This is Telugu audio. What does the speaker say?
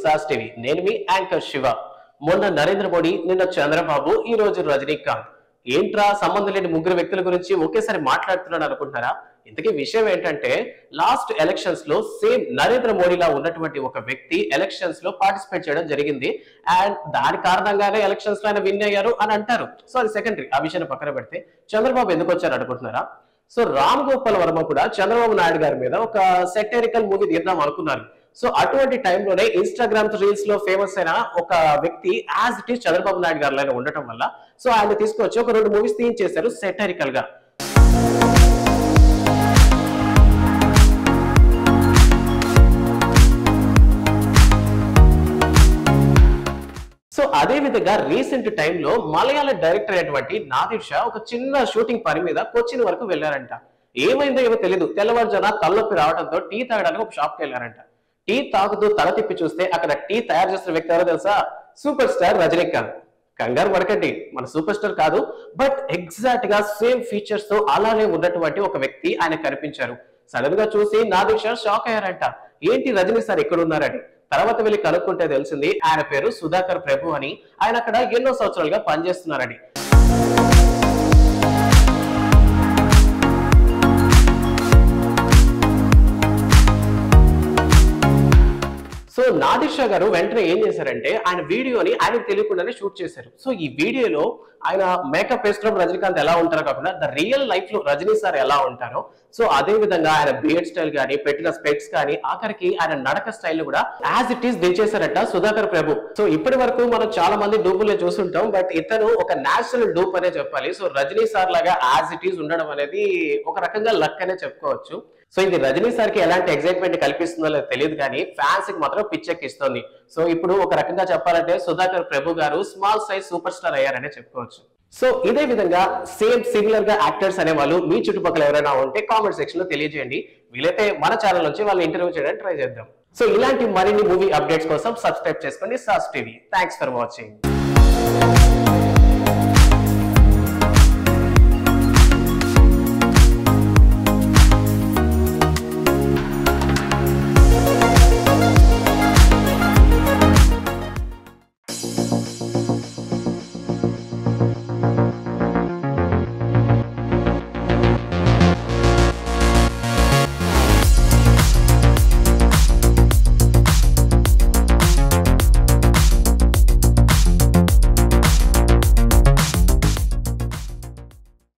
సాస్ టీవీ నేను మీ యాంకర్ శివ మొన్న నరేంద్ర మోడీ నిన్న చంద్రబాబు ఈ రోజు రజనీకాంత్ ఏంట్రా సంబంధం లేని ముగ్గురు వ్యక్తుల గురించి ఒకేసారి మాట్లాడుతున్నాడు అనుకుంటున్నారా ఇంతకీ విషయం ఏంటంటే లాస్ట్ ఎలక్షన్స్ లో సేమ్ నరేంద్ర మోడీలా ఉన్నటువంటి ఒక వ్యక్తి ఎలక్షన్స్ లో పార్టిసిపేట్ చేయడం జరిగింది అండ్ దాని కారణంగానే ఎలక్షన్స్ లో ఆయన విన్ అయ్యారు అని అంటారు సో అది సెకండరీ ఆ విషయాన్ని పక్కన పెడితే చంద్రబాబు ఎందుకు వచ్చారు అనుకుంటున్నారా సో రామ్ గోపాల్ వర్మ కూడా చంద్రబాబు నాయుడు గారి మీద ఒక సెటరికల్ మూవీ తీద్దాం అనుకున్నారు సో అటువంటి టైంలోనే ఇన్స్టాగ్రామ్ రీల్స్ లో ఫేమస్ అయిన ఒక వ్యక్తి as it is Chandrababu Naidu గారిలో ఉండటం వల్ల సో ఆయన తీసుకొచ్చి ఒక రెండు మూవీస్ తీయించేశారు సెటరికల్ గా సో అదే విధంగా రీసెంట్ టైంలో మలయాళ డైరెక్టర్ అయినటువంటి నాదిర్ షా ఒక చిన్న షూటింగ్ పని మీద కొచ్చిన్ వరకు వెళ్ళారంట ఏమైందో ఏమో తెలియదు తెల్లవారుజాన తలనొప్పి రావడంతో టీ తాగడానికి ఒక షాప్కి వెళ్ళారంట టీ తాగుతూ తల తిప్పి చూస్తే అక్కడ టీ తయారు చేసిన వ్యక్తి ఎవరో తెలుసా సూపర్ స్టార్ రజనీకాంత్ కంగారు పడకండి మన సూపర్ స్టార్ కాదు బట్ ఎగ్జాక్ట్ గా సేమ్ ఫీచర్స్ తో అలానే ఉన్నటువంటి ఒక వ్యక్తి ఆయన కనిపించారు సడన్ గా చూసి నాదిర్ షా షాక్ అయ్యారంట ఏంటి రజనీ సార్ ఎక్కడ ఉన్నారని తర్వాత వెళ్ళి కనుక్కుంటే తెలిసింది ఆయన పేరు సుధాకర్ ప్రభు అని ఆయన అక్కడ ఎన్నో సంవత్సరాలుగా పనిచేస్తున్నారని సో నాదిర్ షా గారు వెంటనే ఏం చేశారంటే ఆయన వీడియోని ఆయనకు తెలియకుండానే షూట్ చేశారు సో ఈ వీడియోలో ఆయన మేకప్ వేసుకున్నప్పుడు రజనీకాంత్ ఎలా ఉంటారో కాకుండా ద రియల్ లైఫ్ లో రజనీ సార్ ఎలా ఉంటారో సో అదే విధంగా ఆయన బియర్డ్ స్టైల్ కానీ పెట్టిన స్పెక్స్ కానీ ఆఖరికి ఆయన నడక స్టైల్ కూడా యాజ్ ఇట్ ఈస్ దించేశారట సుధాకర్ ప్రభు సో ఇప్పటి వరకు మనం చాలా మంది డూపులే చూస్తుంటాం బట్ ఇతను ఒక నేచురల్ డూప్ అనే చెప్పాలి సో రజనీ సార్ లాగా యాజ్ ఇట్ ఈస్ ఉండడం అనేది ఒక రకంగా లక్ అనే చెప్పుకోవచ్చు సో ఇది రజనీ సార్ కి ఎలాంటి ఎగ్జైట్మెంట్ కల్పిస్తుందో లేదో తెలియదు కానీ ఫ్యాన్స్ కి మాత్రం పిచ్చెక్కిస్తుంది సో ఇప్పుడు ఒక రకంగా చెప్పాలంటే Sudhakar Prabhu garu small size superstar అయ్యారనే చెప్పుకోవచ్చు సో ఇదే విధంగా సేమ్ సిమిలర్ గా యాక్టర్స్ అనే వాళ్ళు మీ చుట్టుపక్కల ఎవరైనా ఉంటే కామెంట్ సెక్షన్ లో తెలియజేయండి వీలైతే మన ఛానల్ నుంచి వాళ్ళని ఇంటర్వ్యూ చేయడానికి ట్రై చేద్దాం సో ఇలాంటి మరిన్ని మూవీ అప్డేట్స్ కోసం సబ్స్క్రైబ్ చేసుకోండి సాస్ టీవీ థ్యాంక్స్ ఫర్ వాచింగ్